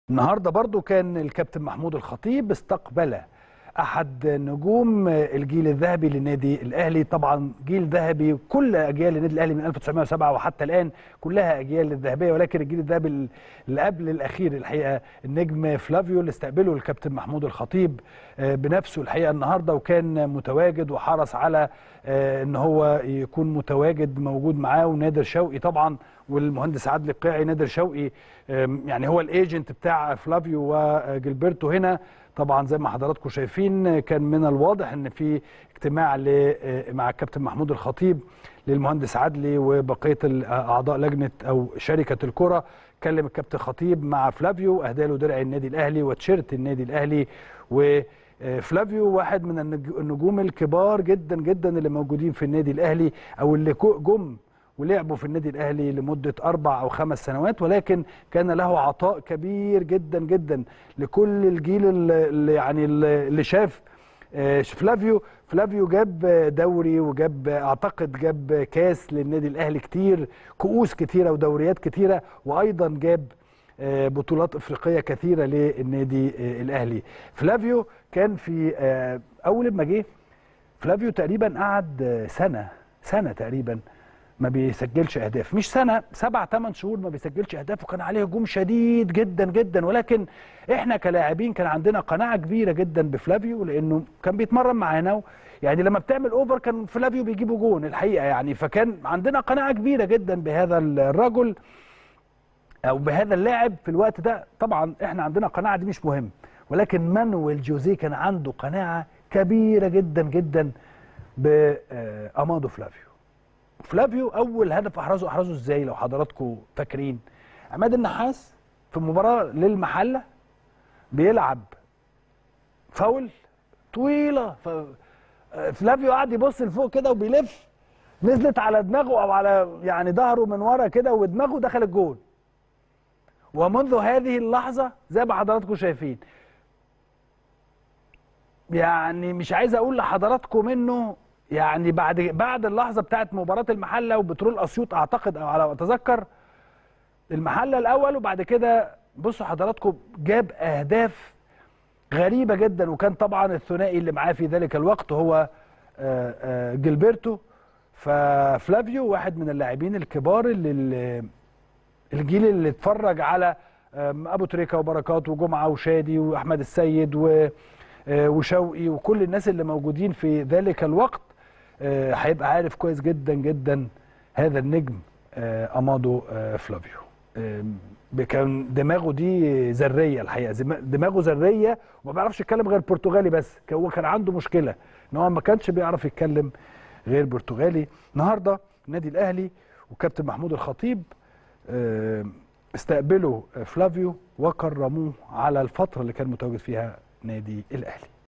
النهارده برضو كان الكابتن محمود الخطيب استقبل احد نجوم الجيل الذهبي للنادي الاهلي طبعا جيل ذهبي كل اجيال النادي الاهلي من 1907 وحتى الان كلها اجيال ذهبيه ولكن الجيل الذهبي اللي قبل الاخير الحقيقه النجم فلافيو اللي استقبله الكابتن محمود الخطيب بنفسه الحقيقه النهارده وكان متواجد وحرص على ان هو يكون متواجد موجود معاه ونادر شوقي طبعا والمهندس عادل القيعي نادر شوقي يعني هو الايجنت بتاع فلافيو وجilberto هنا طبعا زي ما حضراتكم شايفين كان من الواضح ان في اجتماع مع الكابتن محمود الخطيب للمهندس عدلي وبقيه اعضاء لجنه او شركه الكره كلم الكابتن خطيب مع فلافيو اهدى له درع النادي الاهلي وتيشيرت النادي الاهلي وفلافيو واحد من النجوم الكبار جدا جدا اللي موجودين في النادي الاهلي او اللي جم ولعبوا في النادي الاهلي لمده اربع او خمس سنوات ولكن كان له عطاء كبير جدا جدا لكل الجيل اللي يعني اللي شاف فلافيو فلافيو جاب دوري وجاب اعتقد جاب كاس للنادي الاهلي كتير كؤوس كتيره ودوريات كتيره وايضا جاب بطولات افريقيه كثيره للنادي الاهلي فلافيو كان في اول ما جه فلافيو تقريبا قعد سنه سنه تقريبا ما بيسجلش اهداف مش سنه سبع ثمان شهور ما بيسجلش اهداف وكان عليه هجوم شديد جدا جدا ولكن احنا كلاعبين كان عندنا قناعه كبيره جدا بفلافيو لانه كان بيتمرن معانا يعني لما بتعمل اوفر كان فلافيو بيجيبه جون الحقيقه يعني فكان عندنا قناعه كبيره جدا بهذا الرجل او بهذا اللاعب في الوقت ده طبعا احنا عندنا قناعه دي مش مهم ولكن مانويل جوزيه كان عنده قناعه كبيره جدا جدا بامادو فلافيو فلافيو اول هدف احرزه احرزه ازاي لو حضراتكم فاكرين عماد النحاس في مباراه للمحله بيلعب فاول طويله ف... فلافيو قعد يبص لفوق كده وبيلف نزلت على دماغه او على يعني ظهره من ورا كده ودماغه دخل الجول ومنذ هذه اللحظه زي ما حضراتكم شايفين يعني مش عايز اقول لحضراتكم انه يعني بعد بعد اللحظه بتاعت مباراه المحله وبترول اسيوط اعتقد او على ما اتذكر المحله الاول وبعد كده بصوا حضراتكم جاب اهداف غريبه جدا وكان طبعا الثنائي اللي معاه في ذلك الوقت هو جilberto ففلافيو واحد من اللاعبين الكبار اللي الجيل اللي اتفرج على ابو تريكه وبركات وجمعه وشادي واحمد السيد و وشوقي وكل الناس اللي موجودين في ذلك الوقت هيبقى عارف كويس جدا جدا هذا النجم امادو فلافيو كان دماغه دي ذريه الحقيقه دماغه ذريه وما بيعرفش يتكلم غير برتغالي بس هو كان عنده مشكله ان هو ما كانش بيعرف يتكلم غير برتغالي النهارده النادي الاهلي وكابتن محمود الخطيب استقبلوا فلافيو وكرموه على الفتره اللي كان متواجد فيها نادي الاهلي